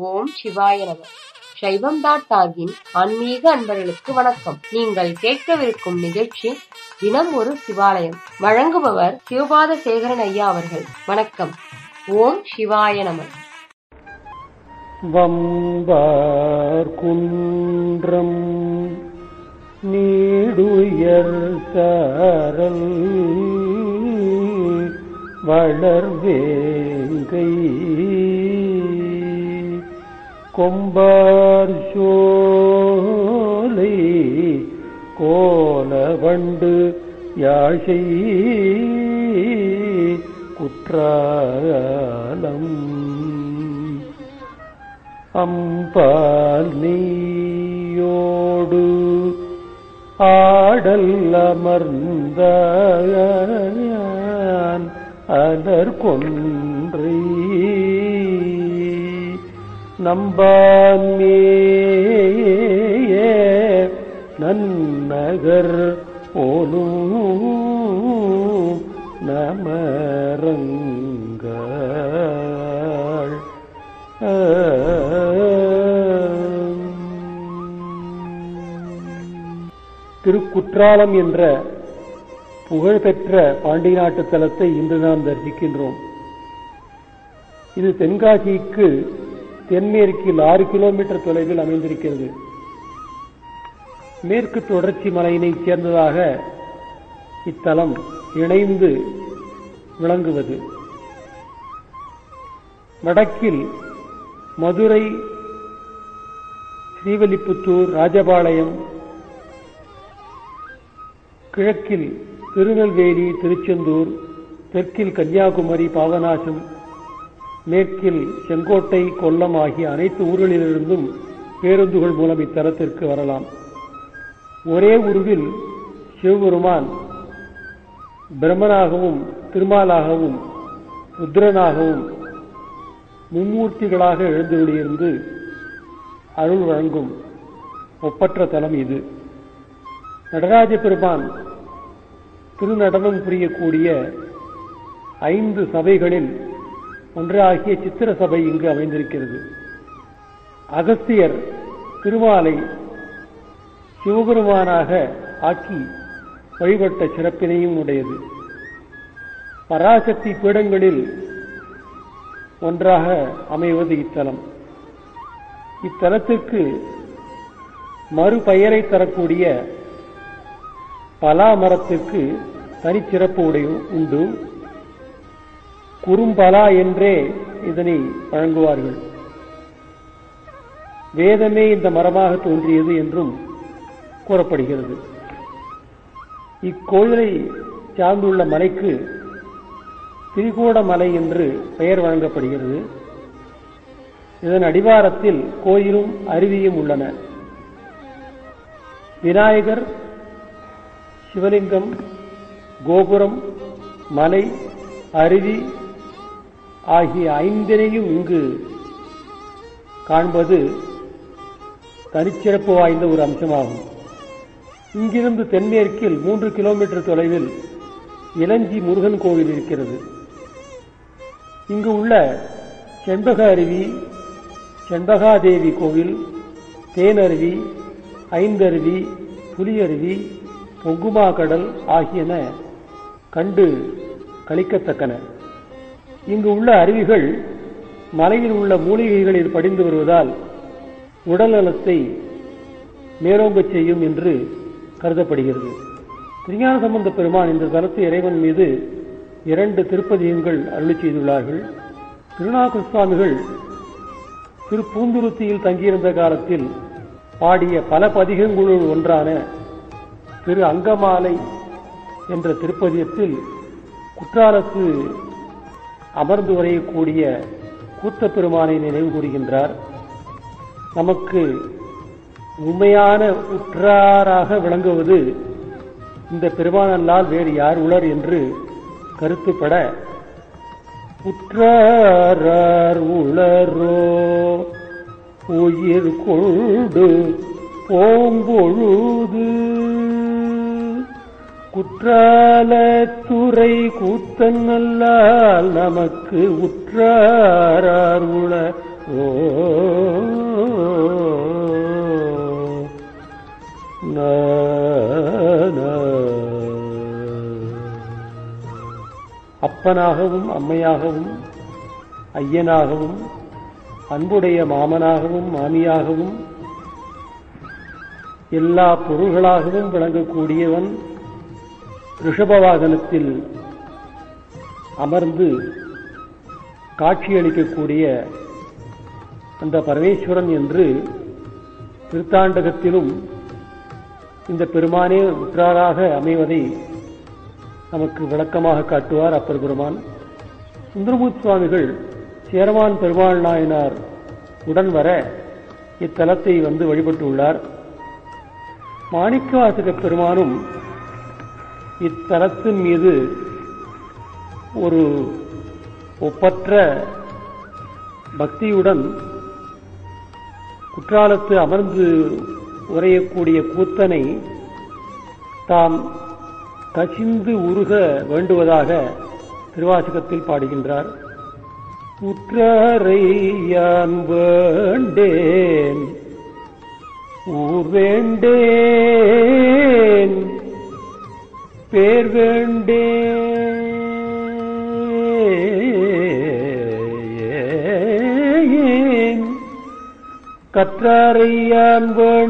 ஓம் சிவாய நம சைவம் டாட் டாகின் ஆன்மீக அன்பர்களுக்கு வணக்கம் நீங்கள் கேட்கவிருக்கும் நிகழ்ச்சி தினம் ஒரு சிவாலயம் வழங்குபவர் சிவபாத சேகரன் ஐயா அவர்கள் வணக்கம் ஓம் சிவாய நம வம்பார் குன்றம் நீடுயர் சாரல் வளர்வேங்கை கொம்பார் சோலை கோலவண்டு யாழை குற்றாலம் அம்பால் நீயோடு ஆடல் அமர்ந்தான் அலர் கொன்றை நம்பான்மேய நன்னகர் போலும் நமரங்கள் திருக்குற்றாலம் என்ற புகழ்பெற்ற பாண்டி நாட்டு தலத்தை இன்று நாம் தரிசிக்கின்றோம் இது தென்காசிக்கு தென்மேற்கில் ஆறு கிலோமீட்டர் தொலைவில் அமைந்திருக்கிறது மேற்கு தொடர்ச்சி மலையினைச் சேர்ந்ததாக இத்தலம் இணைந்து விளங்குவது வடக்கில் மதுரை ஸ்ரீவல்லிபுத்தூர் ராஜபாளையம் கிழக்கில் திருநெல்வேலி திருச்செந்தூர் தெற்கில் கன்னியாகுமரி பாபநாசம் மேற்கில் செங்கோட்டை கொல்லம் ஆகிய அனைத்து ஊர்களிலிருந்தும் பேருந்துகள் மூலம் இத்தலத்திற்கு வரலாம் ஒரே உருவில் சிவபெருமான் பிரம்மனாகவும் திருமாலாகவும் ருத்ரனாகவும் மும்மூர்த்திகளாக எழுந்துள்ளிருந்து அருள் வழங்கும் ஒப்பற்ற தலம் இது நடராஜ பெருமான் திருநடனம் புரியக்கூடிய ஐந்து சபைகளில் ஒன்றாகிய சித்திர சபை இங்கு அமைந்திருக்கிறது அகஸ்தியர் திருமாலை சிவபெருமானாக ஆக்கி வழிபட்ட சிறப்பினையும் உடையது பராசக்தி பீடங்களில் ஒன்றாக அமைவது இத்தலம் இத்தலத்திற்கு மறுபெயரை தரக்கூடிய பலா மரத்திற்கு தனிச்சிறப்பு உடைய உண்டு குறும்பலா என்றே இதனை வழங்குவார்கள் வேதமே இந்த மரமாக தோன்றியது என்றும் கூறப்படுகிறது இக்கோயிலை சார்ந்துள்ள மலைக்கு திரிகூட மலை என்று பெயர் வழங்கப்படுகிறது இதன் அடிவாரத்தில் கோயிலும் அருவியும் உள்ளன விநாயகர் சிவலிங்கம் கோபுரம் மலை அருவி ஆகிய ஐந்தினையும் இங்கு காண்பது தனிச்சிறப்பு வாய்ந்த ஒரு அம்சமாகும் இங்கிருந்து தென்மேற்கில் மூன்று கிலோமீட்டர் தொலைவில் இளஞ்சி முருகன் கோவில் இருக்கிறது இங்கு உள்ள செண்பக அருவி செண்பகாதேவி கோவில் தேனருவி ஐந்தருவி புலியருவி பொங்குமா கடல் ஆகியன கண்டு கழிக்கத்தக்கன இங்கு உள்ள அருவிகள் மலையில் உள்ள மூலிகைகளில் படிந்து வருவதால் உடல் நலத்தை மேலோங்கச் செய்யும் என்று கருதப்படுகிறது திருஞான சம்பந்த பெருமான் இந்த தலத்து இறைவன் மீது இரண்டு திருப்பதிகங்கள் அருளி செய்துள்ளார்கள் திருநாக சுவாமிகள் திரு பூந்துருத்தியில் தங்கியிருந்த காலத்தில் பாடிய பல பதிகங்களுள் ஒன்றான திரு அங்கமாலை என்ற திருப்பதியத்தில் குற்றாலத்து அமர்ந்து வரையக்கூடிய கூத்த பெருமானை நினைவு கூறுகின்றார் நமக்கு உண்மையான உற்றாராக விளங்குவது இந்த பெருமானல்லால் வேறு யார் உளர் என்று கருத்துப்பட உற்றார் உளரோ உயிர் கொண்டு போம்பொழுது குற்றாலத்துறை கூத்தன் அல்லால் நமக்கு உற்றார் உள ஓ ந, ந. அப்பனாகவும் அம்மையாகவும் ஐயனாகவும் அன்புடைய மாமனாகவும் மாமியாகவும் எல்லா பொருள்களாகவும் விளங்கக்கூடியவன் ரிஷப வாகனத்தில் அமர்ந்து காட்சியளிக்கக்கூடிய அந்த பரமேஸ்வரன் என்று திருத்தாண்டகத்திலும் இந்த பெருமானே உற்றாராக அமைவதை நமக்கு விளக்கமாக காட்டுவார் அப்பர் பெருமான் சுந்தரமூர்த்தி சுவாமிகள் சேரமான் பெருமாள் நாயனார் உடன் வர இத்தலத்தை வந்து வழிபட்டுள்ளார் மாணிக்கவாசக பெருமானும் இத்தலத்தின் மீது ஒரு ஒப்பற்ற பக்தியுடன் குற்றாலத்து அமர்ந்து உரையக்கூடிய கூத்தனை தாம் கசிந்து உருக வேண்டுவதாக திருவாசகத்தில் பாடுகின்றார் உற்றாரை யான் வேண்டேன் ஊர் வேண்டேன் பேர் வேண்டேன் கற்றாரை யான்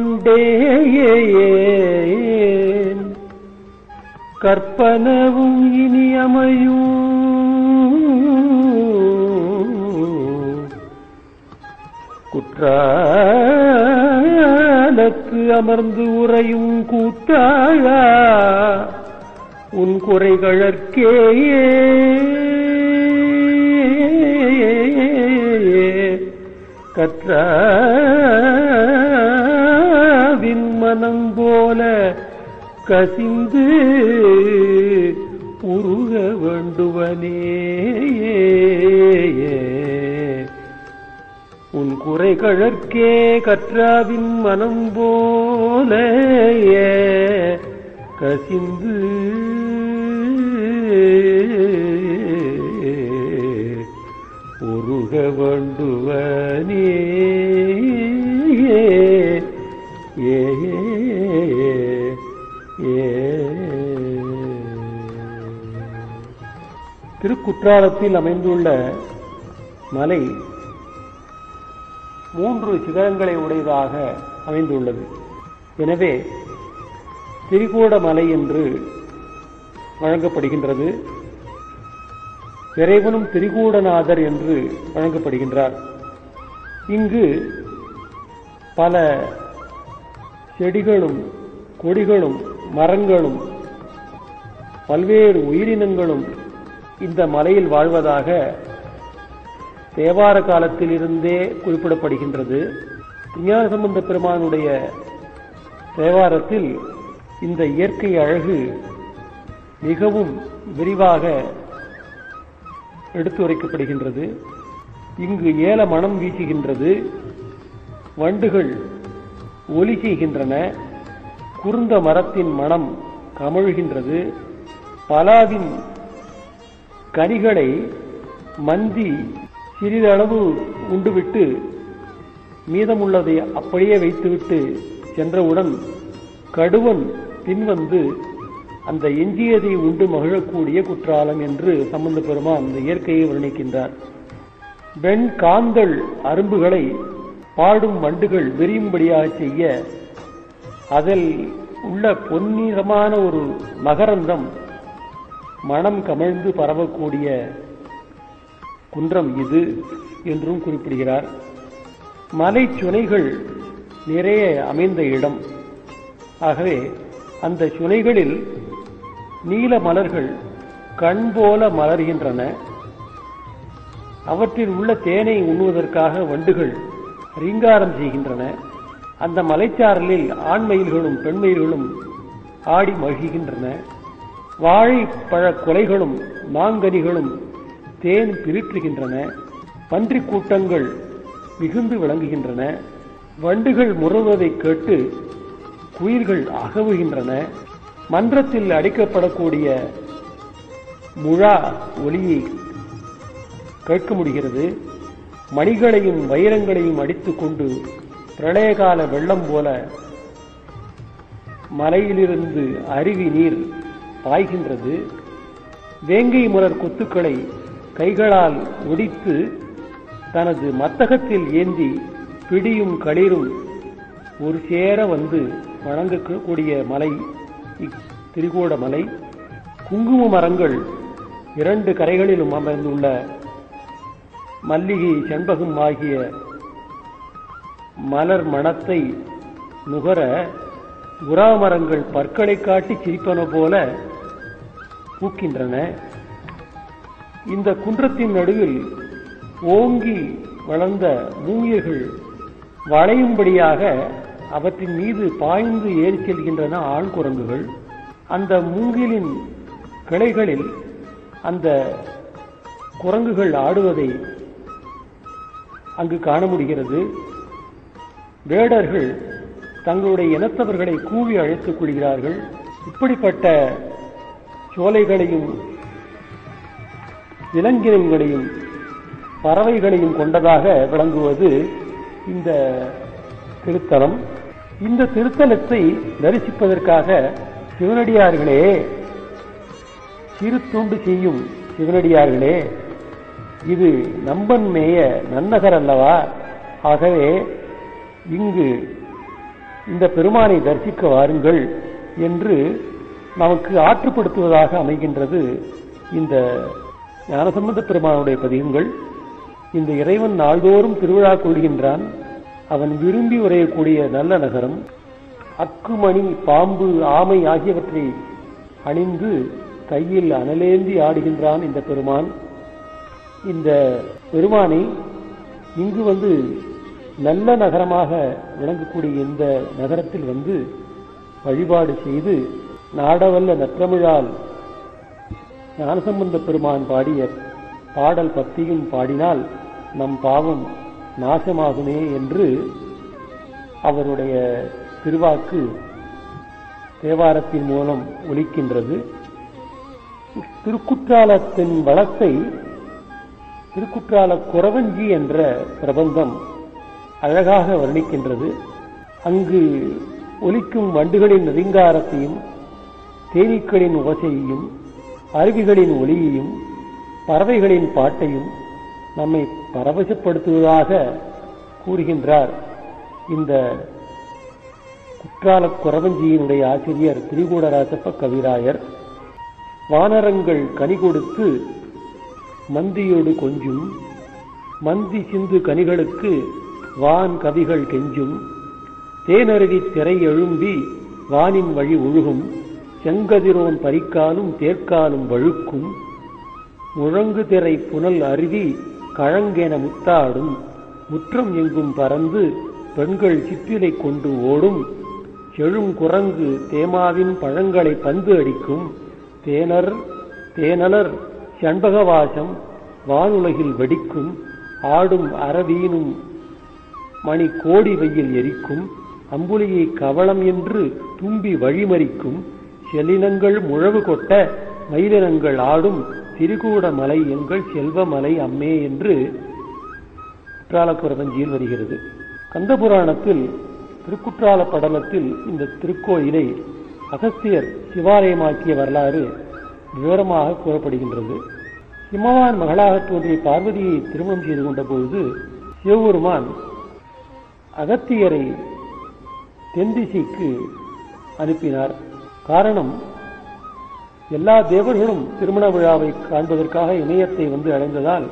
வேண்டேன் கற்பனவும் இனி அமையும் குற்றாலத்து அமர்ந்து உறையும் கூத்தாழா உன் குறைகளற்கேயே கற்றாவின் மனம் போல கசிந்து உருக வேண்டுவனே உன் குறைகளற்கே கற்றாவின் மனம் போல கசிந்து உருக வேண்டுவனே ஏ ஏ திருக்குற்றாலத்தில் அமைந்துள்ள மலை மூன்று சிகரங்களை உடையதாக அமைந்துள்ளது எனவே திரிகூட மலை என்று வழங்கப்படுகின்றது இறைவனும் திரிகூடநாதர் என்று வழங்கப்படுகின்றார் இங்கு பல செடிகளும் கொடிகளும் மரங்களும் பல்வேறு உயிரினங்களும் இந்த மலையில் வாழ்வதாக தேவார காலத்தில் இருந்தே குறிப்பிடப்படுகின்றது விஞ்ஞான சம்பந்த பெருமானுடைய தேவாரத்தில் இந்த இயற்கை அழகு மிகவும் விரிவாக எடுத்துரைக்கப்படுகின்றது இங்கு ஏல மனம் வீசுகின்றது வண்டுகள் ஒலி செய்கின்றன குருந்த மரத்தின் மனம் கமழ்கின்றது பலாவின் கனிகளை மந்தி சிறிதளவு உண்டுவிட்டு மீதமுள்ளதை அப்படியே வைத்துவிட்டு சென்றவுடன் கடுவன் பின்வந்து அந்த எஞ்சியதை உண்டு மகிழக்கூடிய குற்றாலம் என்று சம்பந்த பெருமான் அந்த இயற்கையை வர்ணிக்கின்றார் வெண் காந்தள் அரும்புகளை பாடும் வண்டுகள் விரியும்படியாக செய்ய அதில் உள்ள பொன்னிறமான ஒரு மகரந்தம் மனம் கமழ்ந்து பரவக்கூடிய குன்றம் இது என்றும் குறிப்பிடுகிறார் மலை சுனைகள் நிறைய அமைந்த இடம் ஆகவே அந்த சுனைகளில் நீல மலர்கள் கண் போல மலர்கின்றன அவற்றில் உள்ள தேனை உண்ணுவதற்காக வண்டுகள் ரீங்காரம் செய்கின்றன அந்த மலைச்சாரலில் ஆண்மயில்களும் பெண்மயில்களும் ஆடி மகிழ்கின்றன வாழைப்பழ கொலைகளும் மாங்கனிகளும் தேன் பிரிற்றுகின்றன பன்றிக் கூட்டங்கள் மிகுந்து விளங்குகின்றன வண்டுகள் முறுவதைக் கேட்டு குயில்கள் அகவுகின்றன மன்றத்தில் அடிக்கப்படக்கூடிய முழா ஒலியை கேட்க முடிகிறது மணிகளையும் வைரங்களையும் அடித்துக் கொண்டு பிரளயகால வெள்ளம் போல மலையிலிருந்து அருவி நீர் பாய்கின்றது வேங்கை மலர் கொத்துக்களை கைகளால் ஒடித்து தனது மத்தகத்தில் ஏந்தி பிடியும் களிரும் ஒரு சேர வந்து வழங்கக்கூடிய மலை திரிகோட மலை குங்கும மரங்கள் இரண்டு கரைகளிலும் அமர்ந்துள்ள மல்லிகை செண்பகம் ஆகிய மலர் மணத்தை நுகர உரா மரங்கள் பற்களை காட்டி சிரிப்பன போல பூக்கின்றன இந்த குன்றத்தின் நடுவில் ஓங்கி வளர்ந்த மூங்கில்கள் வளையும்படியாக அவற்றின் மீது பாய்ந்து ஏறி செல்கின்றன ஆண் குரங்குகள் அந்த மூங்கிலின் கிளைகளில் அந்த குரங்குகள் ஆடுவதை அங்கு காண முடிகிறது வேடர்கள் தங்களுடைய இனத்தவர்களை கூவி அழைத்துக் கொள்கிறார்கள் இப்படிப்பட்ட சோலைகளையும் விலங்கினங்களையும் பறவைகளையும் கொண்டதாக விளங்குவது இந்த திருத்தலம் இந்த திருத்தலத்தை தரிசிப்பதற்காக சிவனடியார்களே சிறு தூண்டு செய்யும் சிவனடியார்களே இது நம்பன் மேய நன்னகர் அல்லவா ஆகவே இங்கு இந்த பெருமானை தரிசிக்க வாருங்கள் என்று நமக்கு ஆற்றுப்படுத்துவதாக அமைகின்றது இந்த ஞானசம்பந்த பெருமானுடைய பதிகங்கள் இந்த இறைவன் நாள்தோறும் திருவிழா கொள்கின்றான் அவன் விரும்பி உரையக்கூடிய நல்ல நகரம் அக்குமணி பாம்பு ஆமை ஆகியவற்றை அணிந்து கையில் அனலேந்தி ஆடுகின்றான் இந்த பெருமான் இந்த பெருமானை இங்கு வந்து நல்ல நகரமாக விளங்கக்கூடிய இந்த நகரத்தில் வந்து வழிபாடு செய்து நாடவல்ல நற்றமிழால் ஞானசம்பந்த பெருமான் பாடிய பாடல் பத்தியும் பாடினால் நம் பாவம் நாசமாகுமே என்று அவருடைய திருவாக்கு தேவாரத்தின் மூலம் ஒலிக்கின்றது திருக்குற்றாலத்தின் வளத்தை திருக்குற்றால குறவஞ்சி என்ற பிரபந்தம் அழகாக வர்ணிக்கின்றது அங்கு ஒலிக்கும் வண்டுகளின் நெறிங்காரத்தையும் தேனீக்களின் ஓசையையும் அருவிகளின் ஒளியையும் பறவைகளின் பாட்டையும் நம்மை பரவசப்படுத்துவதாக கூறுகின்றார் இந்த குற்றால குறவஞ்சியினுடைய ஆசிரியர் திரிகூடராசப்ப கவிராயர் வானரங்கள் கனி கொடுத்து மந்தியோடு கொஞ்சும் மந்தி சிந்து கனிகளுக்கு வான் கவிகள் கெஞ்சும் தேனருவி திரை எழும்பி வானின் வழி ஒழுகும் செங்கதிரோன் பறிக்காலும் தேர்க்காலும் வழுக்கும் முழங்கு திரை புனல் அருவி கழங்கென முத்தாடும் முற்றம் எங்கும் பறந்து பெண்கள் சிற்றிலை கொண்டு ஓடும் செழும் குரங்கு தேமாவின் பழங்களை பந்து அடிக்கும் தேனர் தேனலர் செண்பகவாசம் வானுலகில் வெடிக்கும் ஆடும் அரவீனும் மணி கோடி வெயில் எரிக்கும் அம்புலியை கவளம் என்று தும்பி வழிமறிக்கும் செலினங்கள் முழவு கொட்ட மயிலினங்கள் ஆடும் திரிகூட மலை எங்கள் செல்வமலை அம்மே என்று குற்றாலக்குறவஞ்சியில் வருகிறது கந்தபுராணத்தில் திருக்குற்றால படலத்தில் இந்த திருக்கோயிலை அகஸ்தியர் சிவாலயமாக்கிய வரலாறு விவரமாக கூறப்படுகின்றது சிம்மவான் மகளாக தோன்றிய பார்வதியை திருமணம் செய்து கொண்ட பொழுது சிவபெருமான் அகத்தியரை தென்திசைக்கு அனுப்பினார் காரணம் எல்லா தேவர்களும் திருமண விழாவை காண்பதற்காக இமயத்தை வந்து அடைந்ததால்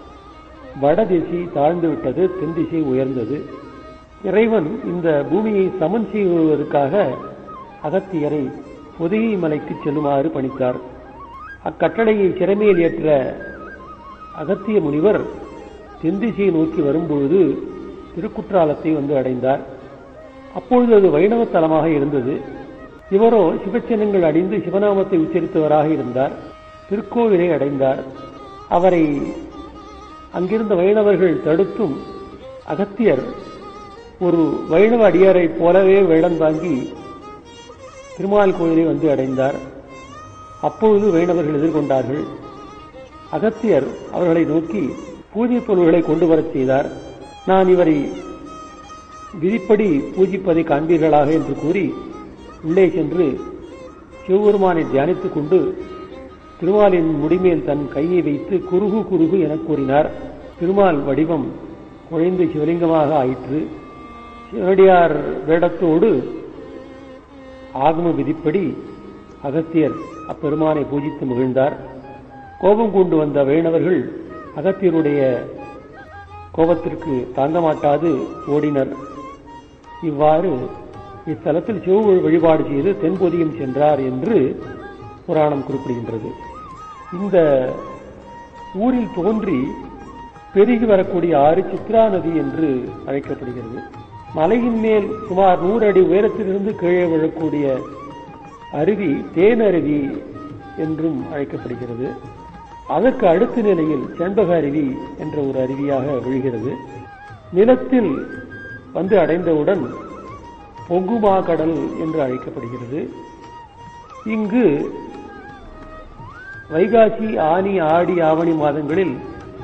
வடதிசை தாழ்ந்து விட்டது தென்திசை உயர்ந்தது இறைவன் இந்த பூமியை சமன் செய்வதற்காக அகத்தியரை பொதிகை மலைக்கு செல்லுமாறு பணித்தார் அக்கட்டளையை சிறமையில் ஏற்ற அகத்திய முனிவர் தென்திசையை நோக்கி வரும்பொழுது திருக்குற்றாலத்தை வந்து அடைந்தார் அப்பொழுது அது வைணவ தலமாக இருந்தது இவரோ சிவச்சின்னங்கள் அணிந்து சிவநாமத்தை உச்சரித்தவராக இருந்தார் திருக்கோவிலை அடைந்தார் அவரை அங்கிருந்த வைணவர்கள் தடுத்தும் அகத்தியர் ஒரு வைணவ அடியாரை போலவே வேடம் தாங்கி திருமால் கோயிலை வந்து அடைந்தார் அப்பொழுது வைணவர்கள் எதிர்கொண்டார்கள் அகத்தியர் அவர்களை நோக்கி பூஜை பொருள்களை கொண்டு வரச் செய்தார் நான் இவரை விதிப்படி பூஜிப்பதை காண்பீர்களாக என்று கூறி உள்ளே சென்று சிவபெருமானை தியானித்துக் கொண்டு திருமாலின் முடிமேல் தன் கையை வைத்து குறுகு குறுகு எனக் கூறினார் திருமால் வடிவம் குழைந்து சிவலிங்கமாக ஆயிற்று சிவனடியார் வேடத்தோடு ஆகம விதிப்படி அகத்தியர் அப்பெருமானை பூஜித்து மகிழ்ந்தார் கோபம் கொண்டு வந்த வேணவர்கள் அகத்தியருடைய கோபத்திற்கு தாங்க மாட்டாது ஓடினர் இவ்வாறு இத்தலத்தில் சிவ வழிபாடு செய்து தென்பொதியும் சென்றார் என்று புராணம் குறிப்பிடுகின்றது இந்த ஊரில் தோன்றி பெருகி வரக்கூடிய ஆறு சித்ரா நதி என்று அழைக்கப்படுகிறது மலையின் மேல் சுமார் நூறு அடி உயரத்திலிருந்து கீழே விழக்கூடிய அருவி தேனருவி என்றும் அழைக்கப்படுகிறது அதற்கு அடுத்த நிலையில் செண்பக அருவி என்ற ஒரு அருவியாக விழுகிறது நிலத்தில் வந்து அடைந்தவுடன் பொங்குமா கடல் என்று அழைக்கப்படுகிறது இங்கு வைகாசி ஆனி ஆடி ஆவணி மாதங்களில்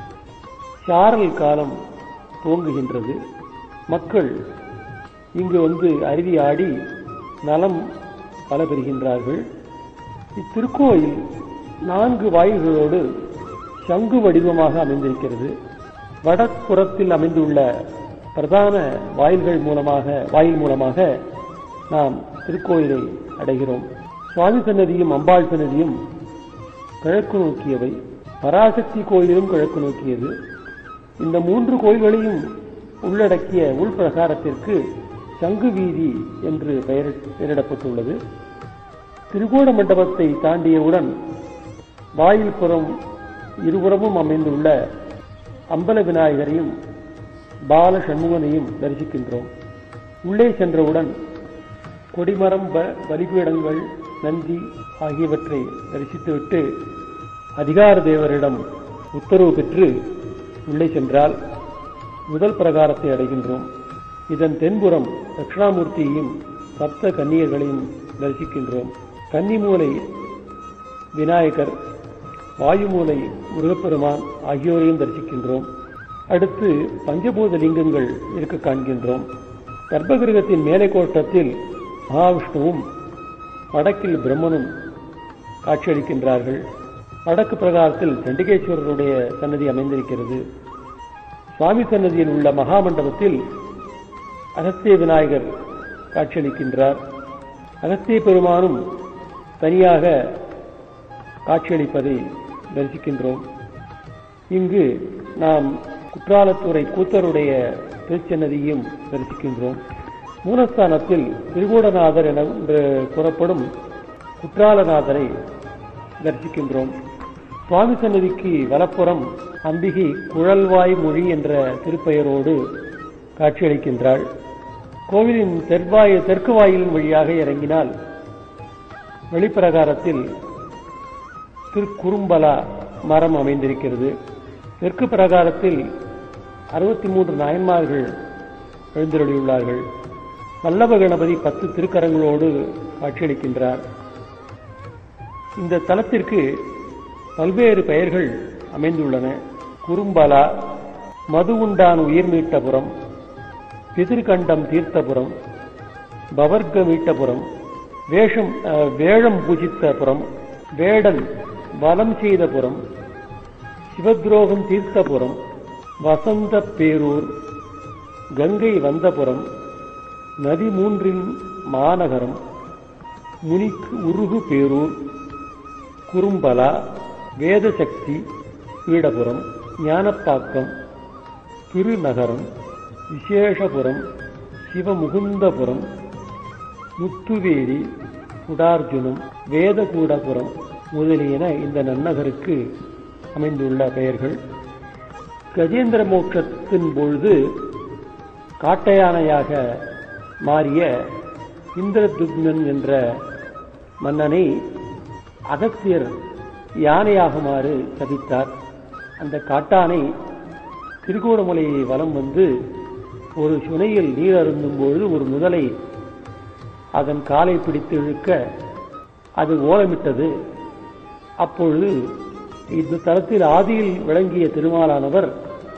சாரல் காலம் துவங்குகின்றது மக்கள் இங்கு வந்து அருவி ஆடி நலம் பல பெறுகின்றார்கள் இத்திருக்கோயில் நான்கு வாயில்களோடு சங்கு வடிவமாக அமைந்திருக்கிறது வடப்புறத்தில் அமைந்துள்ள பிரதான வாயில்கள் மூலமாக வாயில் மூலமாக நாம் திருக்கோயிலை அடைகிறோம் சுவாமி சன்னதியும் அம்பாள் சன்னதியும் கிழக்கு நோக்கியவை பராசக்தி கோயிலும் கிழக்கு நோக்கியது இந்த மூன்று கோயில்களையும் உள்ளடக்கிய உள்பிரகாரத்திற்கு சங்கு வீதி என்று பெயர் பெயரிடப்பட்டுள்ளது திருகோண மண்டபத்தை தாண்டியவுடன் வாயில் புறம் இருபுறமும் அமைந்துள்ள அம்பல விநாயகரையும் பால சண்முகனையும் தரிசிக்கின்றோம் உள்ளே சென்றவுடன் கொடிமரம் ப- பலிபீடங்கள் நந்தி ஆகியவற்றை தரிசித்துவிட்டு அதிகார தேவரிடம் உத்தரவு பெற்று உள்ளே சென்றால் முதல் பிரகாரத்தை அடைகின்றோம் இதன் தென்புறம் தட்சிணாமூர்த்தியையும் சப்த கன்னியர்களையும் தரிசிக்கின்றோம் கன்னிமூலை விநாயகர் வாயுமூலை முருகப்பெருமான் ஆகியோரையும் தரிசிக்கின்றோம் அடுத்து பஞ்சபூத லிங்கங்கள் இருக்க காண்கின்றோம் கர்ப்பகிரகத்தின் மேலை கோட்டத்தில் மகாவிஷ்ணுவும் வடக்கில் பிரம்மனும் காட்சியளிக்கின்றார்கள் வடக்கு பிரகாரத்தில் சண்டிகேஸ்வரருடைய சன்னதி அமைந்திருக்கிறது சுவாமி சன்னதியில் உள்ள மகாமண்டபத்தில் அகத்திய விநாயகர் காட்சியளிக்கின்றார் அகத்திய பெருமானும் தனியாக காட்சியளிப்பதை தரிசிக்கின்றோம் இங்கு நாம் குற்றாலத்துறை கூத்தருடைய திருச்சன்னதியும் தரிசிக்கின்றோம் மூலஸ்தானத்தில் திருகூடநாதர் என என்று கூறப்படும் குற்றாலநாதரை தரிசிக்கின்றோம் சுவாமி சன்னதிக்கு வலப்புறம் அம்பிகை குழல்வாய் மொழி என்ற திருப்பெயரோடு காட்சியளிக்கின்றாள் கோவிலின் தெற்வாய தெற்கு வாயிலின் வழியாக இறங்கினால் வெளிப்பிரகாரத்தில் திருக்குறும்பலா மரம் அமைந்திருக்கிறது தெற்கு பிரகாரத்தில் அறுபத்தி மூன்று நாயன்மார்கள் எழுந்தருளியுள்ளார்கள் வல்லப கணபதி பத்து திருக்கரங்களோடு காட்சியளிக்கின்றார் இந்த தலத்திற்கு பல்வேறு பெயர்கள் அமைந்துள்ளன குறும்பலா மது உண்டான் உயிர் மீட்டபுரம் பிதிர்கண்டம் தீர்த்தபுரம் பவர்க்க மீட்டபுரம் வேஷம் அஹ், வேழம் பூஜித்தபுரம் வேடன் வலம் செய்தபுரம் சிவத்ரோகம் தீர்த்தபுரம் வசந்த பேரூர் கங்கை வந்தபுரம் நதி மூன்றின் மாநகரம் முனிக்கு உருகு பேரூர் குறும்பலா வேதசக்தி பீடபுரம் ஞானப்பாக்கம் திருநகரம் விசேஷபுரம் சிவமுகுந்தபுரம் முத்துவேலி குடார்ஜுனம் வேதகூடபுரம் முதலியன இந்த நன்னகருக்கு அமைந்துள்ள பெயர்கள் கஜேந்திர மோட்சத்தின் பொழுது காட்டையானையாக மாறிய இந்திரதுக்னன் என்ற மன்னனை அகத்தியர் யானையாகுமாறு சபித்தார் அந்த காட்டானை திருகோணமலையை வலம் வந்து ஒரு சுனையில் நீர் அருந்தும் பொழுது ஒரு முதலை அதன் காலை பிடித்து இழுக்க அது ஓலமிட்டது அப்பொழுது இந்த தலத்தில் ஆதியில் விளங்கிய திருமாலானவர்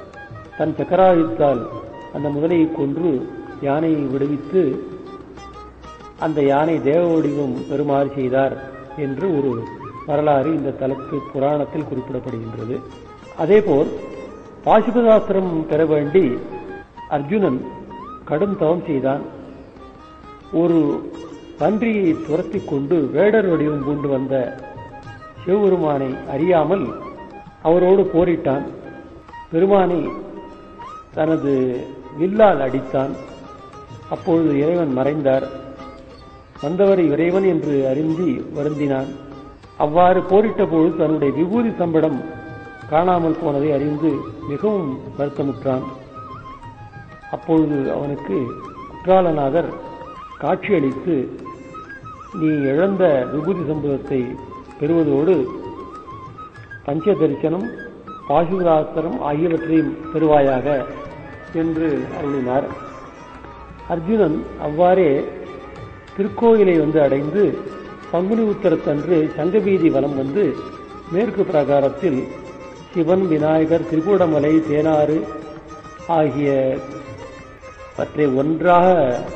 தன் சக்கராயுத்தால் அந்த முதலையை கொன்று யானையை விடுவித்து அந்த யானை தேவ வடிவம் பெறுமாறு செய்தார் என்று ஒரு வரலாறு இந்த தலத்து புராணத்தில் குறிப்பிடப்படுகின்றது அதேபோல் பாசுபதாஸ்திரம் பெற வேண்டி அர்ஜுனன் கடும் தவம் செய்தான் ஒரு பன்றியை துரத்தி கொண்டு வேடர் வடிவம் பூண்டு வந்த சிவபெருமானை அறியாமல் அவரோடு போரிட்டான் பெருமானை தனது வில்லால் அடித்தான் அப்பொழுது இறைவன் மறைந்தார் வந்தவர் இறைவன் என்று அறிந்தி வருந்தினான் அவ்வாறு போரிட்ட பொழுது தன்னுடைய விபூதி சம்படம் காணாமல் போனதை அறிந்து மிகவும் வருத்தமுற்றான் அப்பொழுது அவனுக்கு குற்றாலநாதர் காட்சியளித்து நீ இழந்த விபூதி சம்பவத்தை பெறுவதோடு பஞ்ச தரிசனம் பாசுராஸ்திரம் ஆகியவற்றையும் பெறுவாயாக என்று அருளினார் அர்ஜுனன் அவ்வாறே திருக்கோயிலை வந்து அடைந்து பங்குனி உத்தரத்தன்று சங்கவீதி வலம் வந்து மேற்கு பிரகாரத்தில் சிவன் விநாயகர் திரிகூடமலை தேனாறு ஆகிய பற்றை ஒன்றாக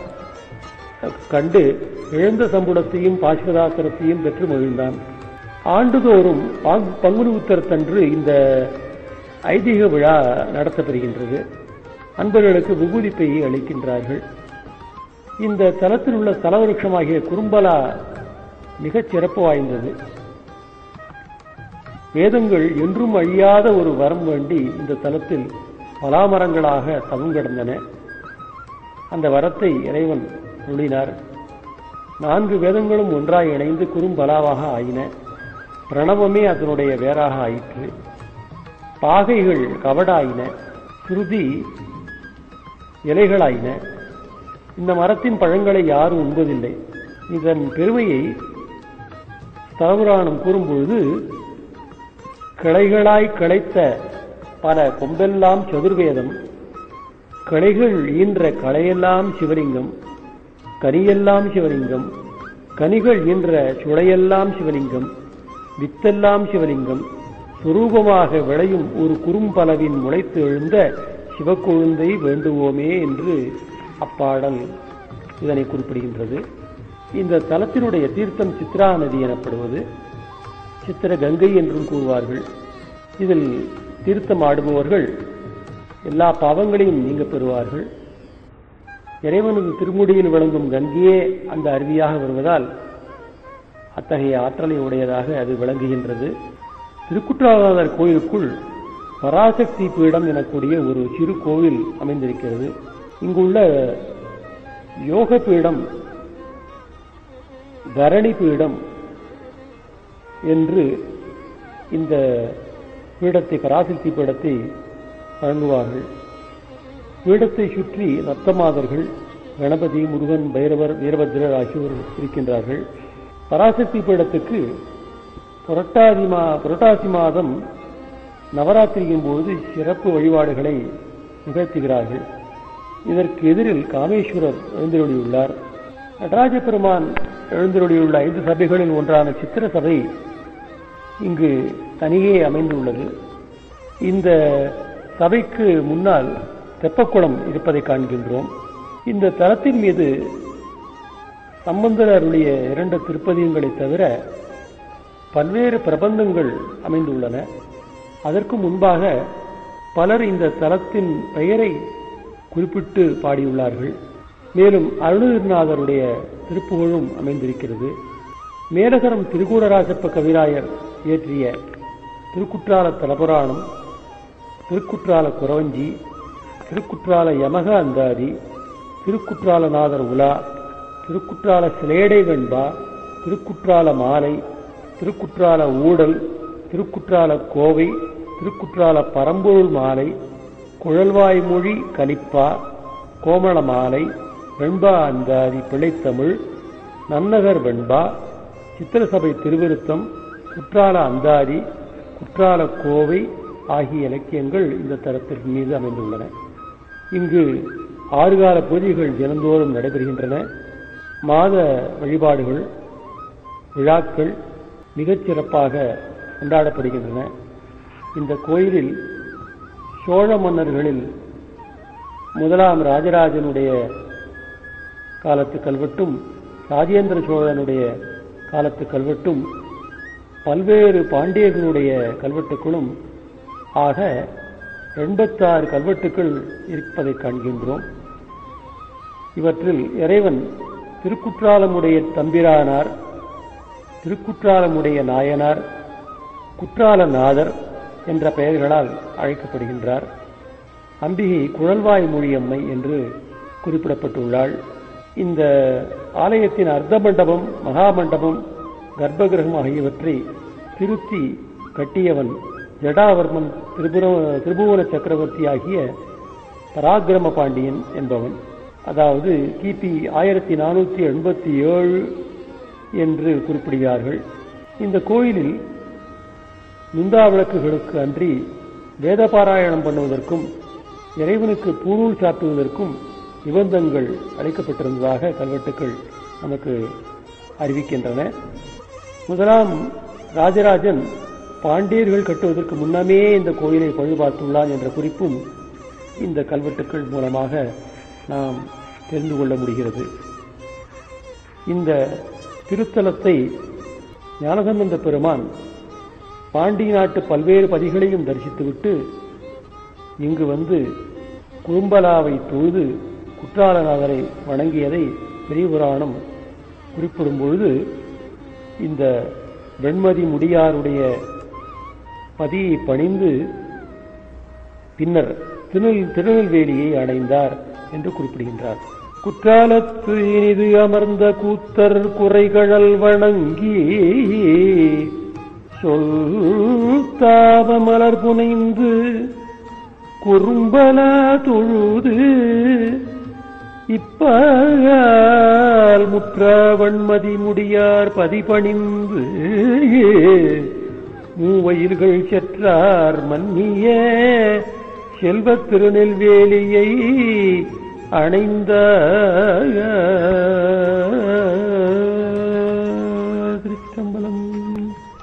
கண்டு இழந்த சம்புடத்தையும் பாஸ்வதாசனத்தையும் பெற்று மகிழ்ந்தான் ஆண்டுதோறும் பாங்- பங்குனி உத்தரத்தன்று இந்த ஐதீக விழா நடத்தப்படுகின்றது அன்பர்களுக்கு விபூதி பையை அளிக்கின்றார்கள் இந்த தலத்தில் உள்ள தலவிருஷமாகிய குறும்பலா மிகச் சிறப்பு வாய்ந்தது வேதங்கள் என்றும் அழியாத ஒரு வரம் வேண்டி இந்த தலத்தில் பலாமரங்களாக தவம் கிடந்தன அந்த வரத்தை இறைவன் அருளினார் நான்கு வேதங்களும் ஒன்றாய் இணைந்து குறும்பலாவாக ஆயின பிரணவமே அதனுடைய வேறாக ஆயிற்று பாகைகள் கவடாயின சுருதி இலைகளாயின இந்த மரத்தின் பழங்களை யாரும் உண்பதில்லை இதன் பெருமையை தலபுராணம் கூறும்பொழுது கிளைகளாய் கிளைத்த பல கொம்பெல்லாம் சதுர்வேதம் கிளைகள் ஈன்ற களையெல்லாம் சிவலிங்கம் கனியெல்லாம் சிவலிங்கம் கனிகள் ஈன்ற சுளையெல்லாம் சிவலிங்கம் வித்தெல்லாம் சிவலிங்கம் சுரூபமாக விளையும் ஒரு குறும்பலவின் முளைத்து எழுந்த சிவக்கொழுந்தை வேண்டுவோமே என்று அப்பாடல் இதனை குறிப்பிடுகின்றது இந்த தலத்தினுடைய தீர்த்தம் சித்ரா நதி எனப்படுவது சித்திர கங்கை என்றும் கூறுவார்கள் இதில் தீர்த்தம் ஆடுபவர்கள் எல்லா பாவங்களையும் நீங்க பெறுவார்கள் இறைவனது திருமுடியில் விளங்கும் கங்கையே அந்த அருவியாக வருவதால் அத்தகைய ஆற்றலை உடையதாக அது விளங்குகின்றது திருக்குற்றாலநாதர் கோயிலுக்குள் பராசக்தி பீடம் எனக்கூடிய ஒரு சிறு கோவில் அமைந்திருக்கிறது இங்குள்ள யோக பீடம் தரணி பீடம் என்று இந்த பீடத்தை பராசக்தி பீடத்தை வழங்குவார்கள் பீடத்தை சுற்றி நத்தமாதர்கள் கணபதி முருகன் பைரவர் வீரபத்ரர் ஆகியோர் இருக்கின்றார்கள் பராசக்தி பீடத்துக்கு புரட்டாதி மா புரட்டாசி மாதம் நவராத்திரியின் போது சிறப்பு வழிபாடுகளை நிகழ்த்துகிறார்கள் இதற்கு எதிரில் காமேஸ்வரர் எழுந்தருளியுள்ளார் நடராஜ பெருமான் எழுந்தருளியுள்ள ஐந்து சபைகளில் ஒன்றான சித்திர சபை இங்கு தனியே அமைந்துள்ளது இந்த சபைக்கு முன்னால் தெப்பக்குளம் இருப்பதை காண்கின்றோம் இந்த தலத்தின் மீது சம்பந்தர் அருளிய இரண்டு திருப்பதியங்களை தவிர பல்வேறு பிரபந்தங்கள் அமைந்துள்ளன அதற்கு முன்பாக பலர் இந்த தலத்தின் பெயரை குறிப்பிட்டு பாடியுள்ளார்கள் மேலும் அருணகிரிநாதருடைய திருப்புகழும் அமைந்திருக்கிறது மேலகரம் திருக்கூடராஜப்ப கவிராயர் இயற்றிய திருக்குற்றால தலபுராணம் திருக்குற்றால குறவஞ்சி திருக்குற்றால யமக அந்தாதி திருக்குற்றாலநாதர் உலா திருக்குற்றால சிலேடை வெண்பா திருக்குற்றால மாலை திருக்குற்றால ஊடல் திருக்குற்றால கோவை திருக்குற்றால பரம்பொருள் மாலை குழல்வாய்மொழி கலிப்பா கோமள மாலை வெண்பா அந்தாதி பிழைத்தமிழ் நன்னகர் வெண்பா சித்திரசபை திருவிருத்தம் குற்றால அந்தாதி குற்றால கோவை ஆகிய இலக்கியங்கள் இந்த தரத்தின் மீது அமைந்துள்ளன இங்கு ஆறுகால பூஜைகள் தினந்தோறும் நடைபெறுகின்றன மாத வழிபாடுகள் விழாக்கள் மிகச் சிறப்பாக கொண்டாடப்படுகின்றன இந்த கோயிலில் சோழ மன்னர்களில் முதலாம் ராஜராஜனுடைய காலத்து கல்வெட்டும் ராஜேந்திர சோழனுடைய காலத்து கல்வெட்டும் பல்வேறு பாண்டியர்களுடைய கல்வெட்டுக்களும் ஆக எண்பத்தாறு கல்வெட்டுக்கள் இருப்பதை காண்கின்றோம் இவற்றில் இறைவன் திருக்குற்றாலமுடைய தம்பிரானார் திருக்குற்றாலமுடைய நாயனார் குற்றாலநாதர் என்ற பெயர்களால் அழைக்கப்படுகின்றார் அம்பிகை குழல்வாய் மொழியம்மை என்று குறிப்பிடப்பட்டுள்ளாள் இந்த ஆலயத்தின் அர்த்த மண்டபம் மகாமண்டபம் கர்ப்பகிரகம் ஆகியவற்றை திருத்தி கட்டியவன் ஜடாவர்மன் திரிபுர திரிபுவன சக்கரவர்த்தி ஆகிய பராக்கிரம பாண்டியன் என்பவன் அதாவது கிபி ஆயிரத்தி நானூற்றி எண்பத்தி ஏழு என்று குறிப்பிடுகிறார்கள் இந்த கோயிலில் நிந்தா விளக்குகளுக்கு அன்றி வேத பாராயணம் பண்ணுவதற்கும் இறைவனுக்கு பூணூல் சாட்டுவதற்கும் நிபந்தங்கள் அளிக்கப்பட்டிருந்ததாக கல்வெட்டுக்கள் நமக்கு அறிவிக்கின்றன முதலாம் ராஜராஜன் பாண்டியர்கள் கட்டுவதற்கு முன்னமே இந்த கோயிலை பழுபார்த்துள்ளான் என்ற குறிப்பும் இந்த கல்வெட்டுக்கள் மூலமாக நாம் தெரிந்து கொள்ள முடிகிறது இந்த திருத்தலத்தை ஞானசம்பந்த பெருமான் பாண்டி நாட்டு பல்வேறு பதிகளையும் தரிசித்துவிட்டு இங்கு வந்து குறும்பலாவை தொழுது குற்றாலநாதரை வணங்கியதை பெரிய புராணம் குறிப்பிடும் பொழுது இந்த வெண்மதி முடியாருடைய பதியை பணிந்து பின்னர் திருநெல் திருநெல்வேலியை அடைந்தார் என்று குறிப்பிடுகின்றார் குற்றாலத்து இனிது அமர்ந்த கூத்தர் குறைகழல் வணங்கி சொல் தாவ மலர் புனைந்து குறும்பலா தொழுது இப்பால் முற்ற வன்மதி முடியார் பதிபணிந்து மூவயில்கள் செற்றார் மன்னிய செல்வத் திருநெல்வேலியை அணைந்த